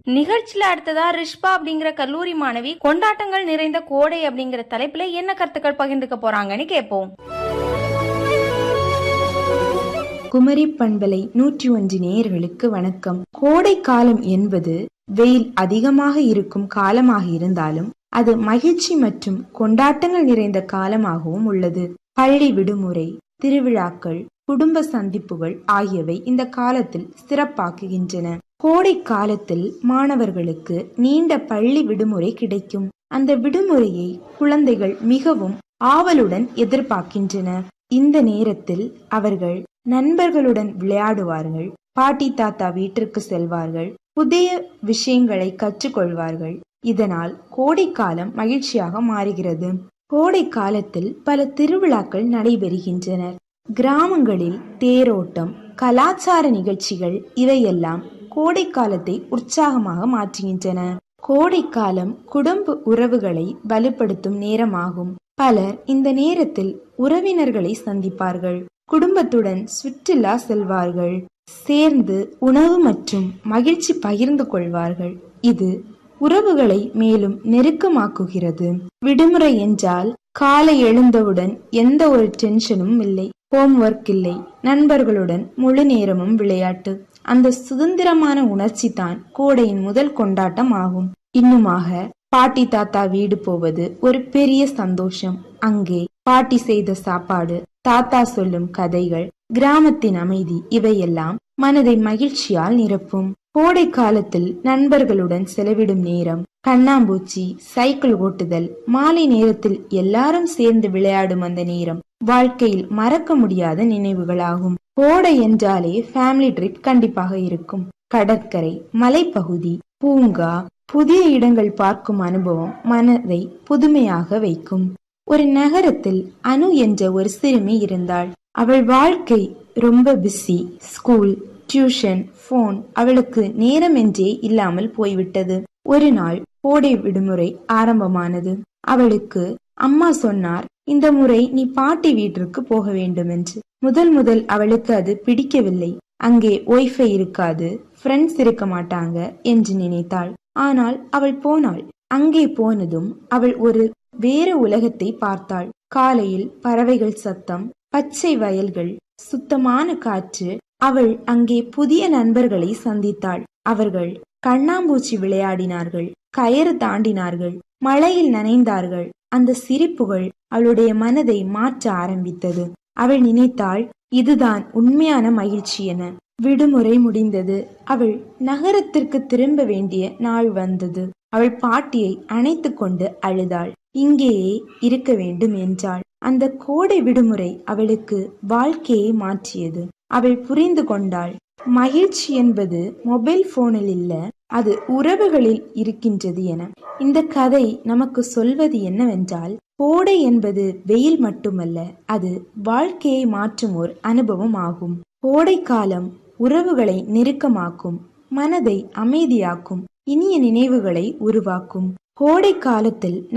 நிகழ்ச்சியில அடுத்ததா ரிஷ்பா அப்படிங்கிற கல்லூரி மாணவி கொண்டாட்டங்கள் நிறைந்த கோடை அப்படிங்கிற தலைப்புல என்ன கருத்துக்கள் பகிர்ந்துக்க போறாங்கன்னு கேட்போம் குமரி பண்பலை நூற்றி ஒன்று நேயர்களுக்கு வணக்கம் கோடை காலம் என்பது வெயில் அதிகமாக இருக்கும் காலமாக இருந்தாலும் அது மகிழ்ச்சி மற்றும் கொண்டாட்டங்கள் நிறைந்த காலமாகவும் உள்ளது பள்ளி விடுமுறை திருவிழாக்கள் குடும்ப சந்திப்புகள் ஆகியவை இந்த காலத்தில் சிறப்பாக்குகின்றன கோடை காலத்தில் மாணவர்களுக்கு நீண்ட பள்ளி விடுமுறை கிடைக்கும் அந்த விடுமுறையை குழந்தைகள் மிகவும் ஆவலுடன் எதிர்பார்க்கின்றனர் இந்த நேரத்தில் அவர்கள் நண்பர்களுடன் விளையாடுவார்கள் பாட்டி தாத்தா வீட்டிற்கு செல்வார்கள் புதிய விஷயங்களை கற்றுக்கொள்வார்கள் இதனால் கோடை காலம் மகிழ்ச்சியாக மாறுகிறது கோடை காலத்தில் பல திருவிழாக்கள் நடைபெறுகின்றன கிராமங்களில் தேரோட்டம் கலாச்சார நிகழ்ச்சிகள் இவையெல்லாம் கோடை காலத்தை உற்சாகமாக மாற்றுகின்றன கோடை காலம் குடும்ப உறவுகளை வலுப்படுத்தும் நேரமாகும் பலர் இந்த நேரத்தில் உறவினர்களை சந்திப்பார்கள் குடும்பத்துடன் சுற்றுலா செல்வார்கள் சேர்ந்து உணவு மற்றும் மகிழ்ச்சி பகிர்ந்து கொள்வார்கள் இது உறவுகளை மேலும் நெருக்கமாக்குகிறது விடுமுறை என்றால் காலை எழுந்தவுடன் எந்த ஒரு டென்ஷனும் இல்லை ஹோம்ஒர்க் இல்லை நண்பர்களுடன் முழு நேரமும் விளையாட்டு அந்த சுதந்திரமான உணர்ச்சி தான் கோடையின் முதல் கொண்டாட்டம் ஆகும் இன்னுமாக பாட்டி தாத்தா வீடு போவது ஒரு பெரிய சந்தோஷம் அங்கே பாட்டி செய்த சாப்பாடு தாத்தா சொல்லும் கதைகள் கிராமத்தின் அமைதி இவையெல்லாம் மனதை மகிழ்ச்சியால் நிரப்பும் கோடை காலத்தில் நண்பர்களுடன் செலவிடும் நேரம் கண்ணாம்பூச்சி சைக்கிள் ஓட்டுதல் மாலை நேரத்தில் எல்லாரும் சேர்ந்து விளையாடும் அந்த நேரம் வாழ்க்கையில் மறக்க முடியாத நினைவுகளாகும் கோடை என்றாலே ஃபேமிலி ட்ரிப் கண்டிப்பாக இருக்கும் கடற்கரை மலைப்பகுதி பூங்கா புதிய இடங்கள் பார்க்கும் அனுபவம் மனதை புதுமையாக வைக்கும் ஒரு நகரத்தில் அனு என்ற ஒரு சிறுமி இருந்தாள் அவள் வாழ்க்கை ரொம்ப பிஸி ஸ்கூல் டியூஷன் போன் அவளுக்கு நேரம் என்றே இல்லாமல் போய்விட்டது ஒரு நாள் கோடை விடுமுறை ஆரம்பமானது அவளுக்கு அம்மா சொன்னார் இந்த முறை நீ பாட்டி வீட்டிற்கு போக வேண்டும் என்று முதல் முதல் அவளுக்கு அது பிடிக்கவில்லை அங்கே ஒய்ஃபை இருக்காது ஃப்ரெண்ட்ஸ் இருக்க மாட்டாங்க என்று நினைத்தாள் ஆனால் அவள் போனாள் அங்கே போனதும் அவள் ஒரு வேறு உலகத்தை பார்த்தாள் காலையில் பறவைகள் சத்தம் பச்சை வயல்கள் சுத்தமான காற்று அவள் அங்கே புதிய நண்பர்களை சந்தித்தாள் அவர்கள் கண்ணாம்பூச்சி விளையாடினார்கள் கயறு தாண்டினார்கள் மழையில் நனைந்தார்கள் அந்த சிரிப்புகள் அவளுடைய மனதை மாற்ற ஆரம்பித்தது அவள் நினைத்தாள் இதுதான் உண்மையான மகிழ்ச்சி என விடுமுறை முடிந்தது அவள் நகரத்திற்கு திரும்ப வேண்டிய நாள் வந்தது அவள் பாட்டியை அணைத்து கொண்டு அழுதாள் இங்கேயே இருக்க வேண்டும் என்றாள் அந்த கோடை விடுமுறை அவளுக்கு வாழ்க்கையை மாற்றியது அவள் புரிந்து கொண்டாள் மகிழ்ச்சி என்பது மொபைல் போனில் இல்ல அது உறவுகளில் இருக்கின்றது என இந்த கதை நமக்கு சொல்வது என்னவென்றால் கோடை என்பது வெயில் மட்டுமல்ல அது வாழ்க்கையை மாற்றும் ஒரு அனுபவம் ஆகும் கோடை காலம் உறவுகளை நெருக்கமாக்கும் மனதை அமைதியாக்கும் இனிய நினைவுகளை உருவாக்கும் கோடை காலத்தில்